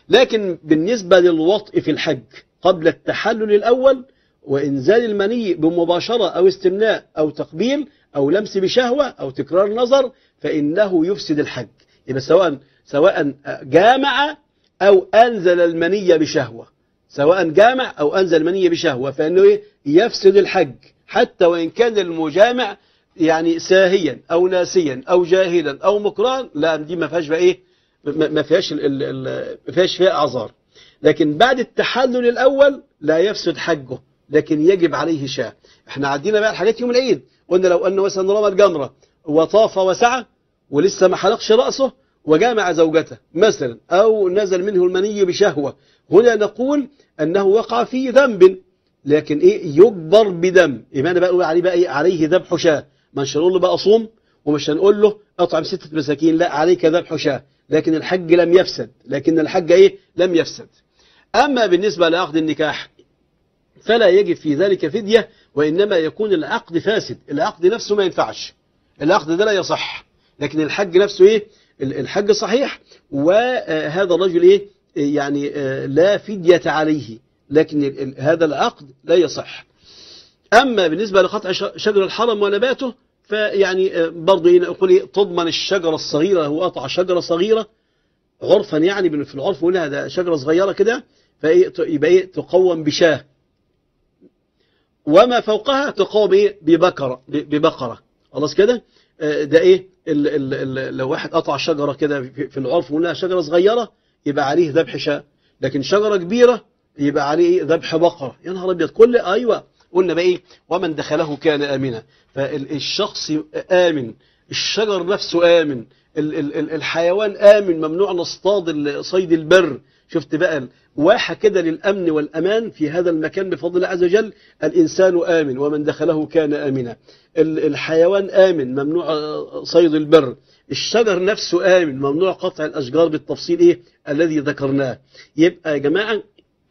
لكن بالنسبة للوطء في الحج قبل التحلل الأول وإنزال المني بمباشرة أو استمناء أو تقبيل أو لمس بشهوة أو تكرار نظر فإنه يفسد الحج يبقى سواء سواء جامع أو أنزل المني بشهوة سواء جامع أو أنزل المني بشهوة فإنه إيه؟ يفسد الحج حتى وإن كان المجامع يعني ساهيا أو ناسيا أو جاهلا أو مكران لا دي ما فيهاش بقى إيه ما ما فيهاش ال- ال- ال- ما فيهاش فيها أعذار لكن بعد التحلل الأول لا يفسد حجه لكن يجب عليه شاة احنا عدينا بقى الحاجات يوم العيد قلنا لو أنه مثلا رمى الجمرة وطاف وسعى ولسه ما حلقش رأسه وجامع زوجته مثلا أو نزل منه المني بشهوة هنا نقول أنه وقع في ذنب لكن إيه يجبر بدم يبقى أنا بقى أقول عليه بقى إيه عليه ذبح شاة مش هنقول له بقى صوم ومش هنقول له اطعم ستة مساكين لا عليك ذبح شاة لكن الحج لم يفسد لكن الحج إيه لم يفسد أما بالنسبة لعقد النكاح فلا يجب في ذلك فدية وإنما يكون العقد فاسد العقد نفسه ما ينفعش العقد ده لا يصح لكن الحج نفسه إيه الحج صحيح وهذا الرجل إيه يعني آه، لا فدية عليه لكن ال- ال- هذا العقد لا يصح أما بالنسبة لقطع ش- شجر الحرم ونباته فيعني آه، برضه هنا يقول إيه تضمن الشجرة الصغيرة هو قطع شجرة صغيرة عرفا يعني في العرف يقول لها ده شجرة صغيرة كده فإيه ت- يبقى إيه تقوم بشاه وما فوقها تقوم إيه ببقرة ب- ببقرة خلاص كده آه، ده إيه ال ال ال لو واحد قطع شجرة كده في في العرف يقول لها شجرة صغيرة يبقى عليه ذبح شاه لكن شجرة كبيرة يبقى عليه إيه؟ ذبح بقرة يا نهار أبيض كل أيوة قلنا بقى إيه ومن دخله كان آمنا فالشخص آمن الشجر نفسه آمن ال- ال- ال- الحيوان آمن ممنوع نصطاد ال- صيد البر شفت بقى واحة كده للأمن والأمان في هذا المكان بفضل الله عز وجل الإنسان آمن ومن دخله كان آمنا ال- الحيوان آمن ممنوع آه، صيد البر الشجر نفسه آمن ممنوع قطع الأشجار بالتفصيل إيه الذي ذكرناه يبقى يا جماعة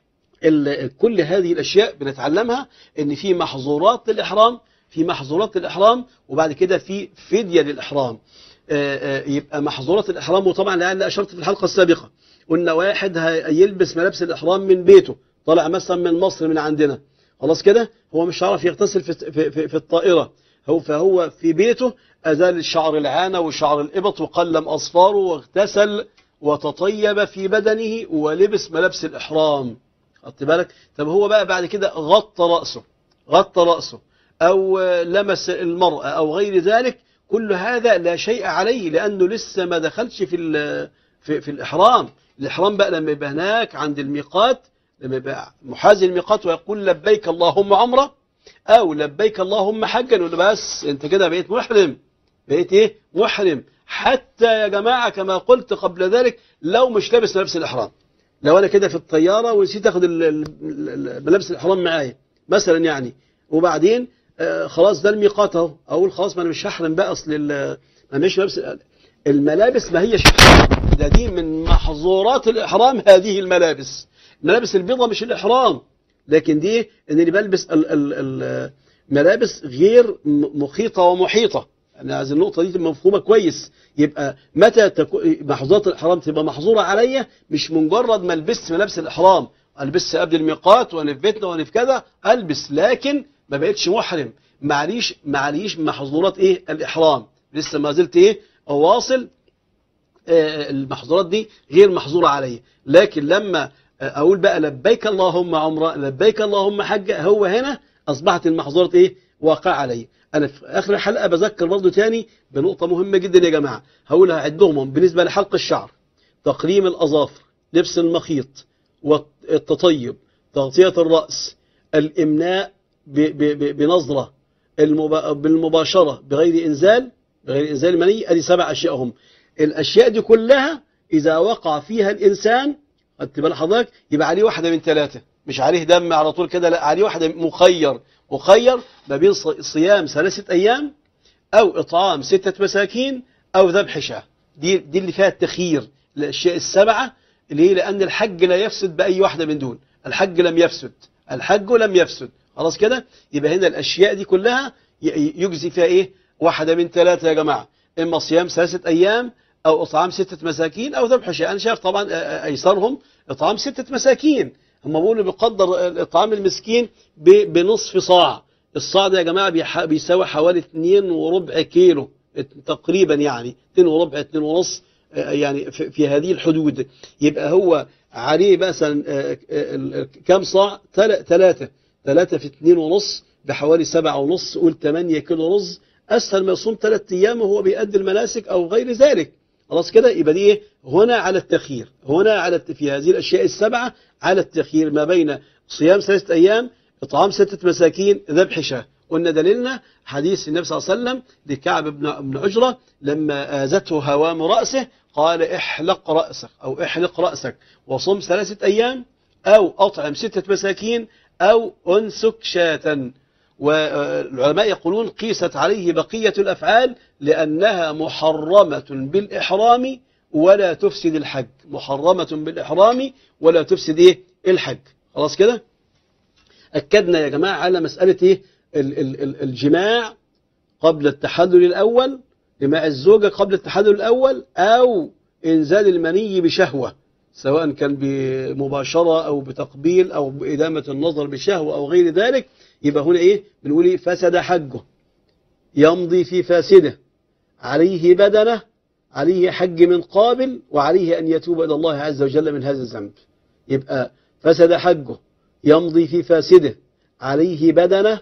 ال- كل هذه الأشياء بنتعلمها إن في محظورات للإحرام في محظورات للإحرام وبعد كده في فدية للإحرام آه، آه، يبقى محظورات الإحرام وطبعا لأن أشرت في الحلقة السابقة قلنا واحد هيلبس ملابس الإحرام من بيته طلع مثلا من مصر من عندنا خلاص كده هو مش هيعرف يغتسل في, في, في, في الطائرة هو فهو في بيته أزال شعر العانة وشعر الإبط وقلم أصفاره واغتسل وتطيب في بدنه ولبس ملابس الإحرام خدت بالك طب هو بقى بعد كده غطى رأسه غطى رأسه أو لمس المرأة أو غير ذلك كل هذا لا شيء عليه لأنه لسه ما دخلش في ال- في, في الإحرام الإحرام بقى لما يبقى هناك عند الميقات لما يبقى محاذي الميقات ويقول لبيك اللهم عمرة أو لبيك اللهم حجا يقول له بس أنت كده بقيت محرم بقيت إيه محرم حتى يا جماعة كما قلت قبل ذلك لو مش لابس ملابس الإحرام لو أنا كده في الطيارة ونسيت أخد ال- ال- ال- ملابس الإحرام معايا مثلا يعني وبعدين آه، خلاص ده الميقات اهو اقول خلاص ما انا مش هحرم بقى اصل ال- ما مش لابس الملابس ما هيش إحرام. ده دي من محظورات الاحرام هذه الملابس الملابس البيضاء مش الاحرام لكن دي ان اللي بلبس ال- ال- الملابس غير م- مخيطه ومحيطه انا عايز النقطه دي تبقى مفهومه كويس يبقى متى تكو... محظورات الاحرام تبقى محظوره عليا مش مجرد ما لبست ملابس الاحرام البس قبل الميقات وانا في بيتنا وانا في كذا البس لكن ما بقتش محرم معليش معليش محظورات ايه الاحرام لسه ما زلت ايه اواصل آه، المحظورات دي غير محظورة علي لكن لما آه، أقول بقى لبيك اللهم عمرة لبيك اللهم حجة هو هنا أصبحت المحظورات إيه واقع علي أنا في آخر الحلقة بذكر برضو تاني بنقطة مهمة جدا يا جماعة هقولها عدهم بالنسبة لحلق الشعر تقليم الأظافر لبس المخيط والتطيب تغطية الرأس الإمناء ب- ب- ب- بنظرة المبا- بالمباشرة بغير إنزال بغير إنزال المني أدي سبع أشياء هم الأشياء دي كلها إذا وقع فيها الإنسان خدت بال حضرتك يبقى عليه واحدة من ثلاثة مش عليه دم على طول كده لا عليه واحدة مخير مخير ما بين ص- صيام ثلاثة أيام أو إطعام ستة مساكين أو ذبح شاة دي دي اللي فيها التخيير الأشياء السبعة ليه؟ لأن الحج لا يفسد بأي واحدة من دول الحج لم يفسد الحج لم يفسد خلاص كده يبقى هنا الأشياء دي كلها ي- يجزي فيها إيه واحدة من ثلاثة يا جماعة إما صيام ثلاثة أيام أو إطعام ستة مساكين أو ذبح شيء أنا شايف طبعا أيسرهم إطعام ستة مساكين هم بيقولوا بيقدر إطعام المسكين ب- بنصف صاع الصاع ده يا جماعة بيح- بيساوي حوالي 2 وربع كيلو تقريبا يعني 2 وربع 2 ونص آه، يعني في في هذه الحدود يبقى هو عليه مثلا آه، آه، ال- كام صاع ثلاثة ثلاثة في 2 ونص بحوالي 7 ونص قول 8 كيلو رز أسهل ما يصوم ثلاث أيام وهو بيأدي المناسك أو غير ذلك خلاص كده يبقى دي إيه؟ هنا على التخيير هنا على الت- في هذه الأشياء السبعة على التخيير ما بين صيام ثلاثة أيام إطعام ستة مساكين ذبح شاه قلنا دليلنا حديث النبي صلى الله عليه وسلم لكعب بن بن عجرة لما آزته هوام رأسه قال احلق رأسك أو احلق رأسك وصم ثلاثة أيام أو أطعم ستة مساكين أو أنسك شاة والعلماء يقولون قيست عليه بقية الأفعال لأنها محرمة بالإحرام ولا تفسد الحج محرمة بالإحرام ولا تفسد إيه الحج خلاص كده أكدنا يا جماعة على مسألة إيه ال- ال- ال- الجماع قبل التحلل الأول جماع الزوجة قبل التحلل الأول أو إنزال المني بشهوة سواء كان بمباشرة أو بتقبيل أو بإدامة النظر بشهوة أو غير ذلك يبقى هنا إيه بنقول إيه فسد حجه يمضي في فاسده عليه بدنه عليه حج من قابل وعليه أن يتوب إلى الله عز وجل من هذا الذنب يبقى فسد حجه يمضي في فاسده عليه بدنه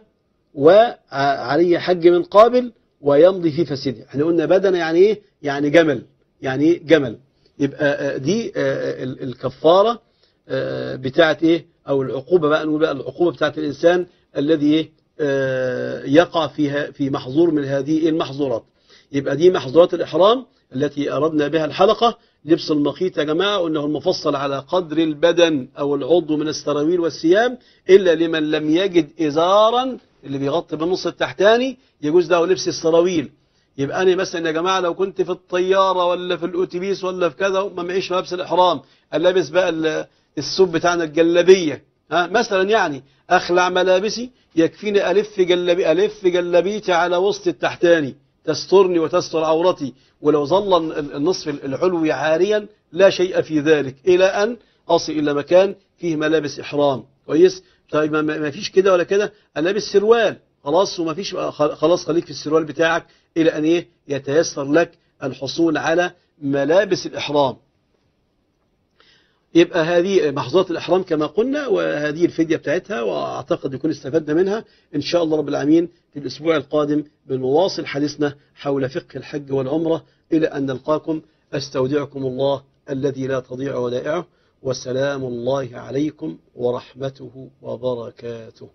وعليه حج من قابل ويمضي في فاسده احنا قلنا بدنه يعني ايه يعني جمل يعني ايه جمل يبقى آه، دي آه، ال- الكفارة آه، بتاعت ايه او العقوبه بقى نقول بقى العقوبه بتاعت الانسان الذي ايه آه، يقع فيها في محظور من هذه المحظورات يبقى دي محظورات الاحرام التي اردنا بها الحلقه لبس المخيط يا جماعه وانه المفصل على قدر البدن او العضو من السراويل والثياب الا لمن لم يجد ازارا اللي بيغطي بالنص التحتاني يجوز له لبس السراويل يبقى انا مثلا يا جماعه لو كنت في الطياره ولا في الاتوبيس ولا في كذا ما معيش لبس الاحرام لابس بقى ال- السوب بتاعنا الجلابيه ها مثلا يعني اخلع ملابسي يكفيني الف جلبي الف جلبيتي على وسط التحتاني تسترني وتستر عورتي ولو ظل ال- النصف العلوي عاريا لا شيء في ذلك الى ان اصل الى مكان فيه ملابس احرام كويس طيب ما- ما ما فيش كده ولا كده انا لابس سروال خلاص وما فيش خلاص خليك في السروال بتاعك الى ان ايه يتيسر لك الحصول على ملابس الاحرام يبقى هذه محظورات الإحرام كما قلنا وهذه الفدية بتاعتها وأعتقد يكون استفدنا منها إن شاء الله رب العالمين في الأسبوع القادم بنواصل حديثنا حول فقه الحج والعمرة إلى أن نلقاكم أستودعكم الله الذي لا تضيع ودائعه وسلام الله عليكم ورحمته وبركاته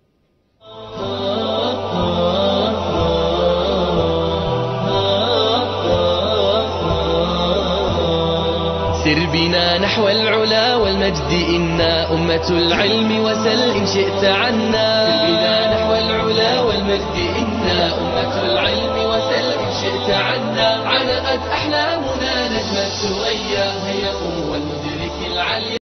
سر بنا نحو العلا والمجد إنا أمة العلم وسل إن شئت عنا سر بنا نحو العلا والمجد إنا أمة العلم وسل إن شئت عنا علقت أحلامنا نجم الثريا هيا قم والمدرك العلي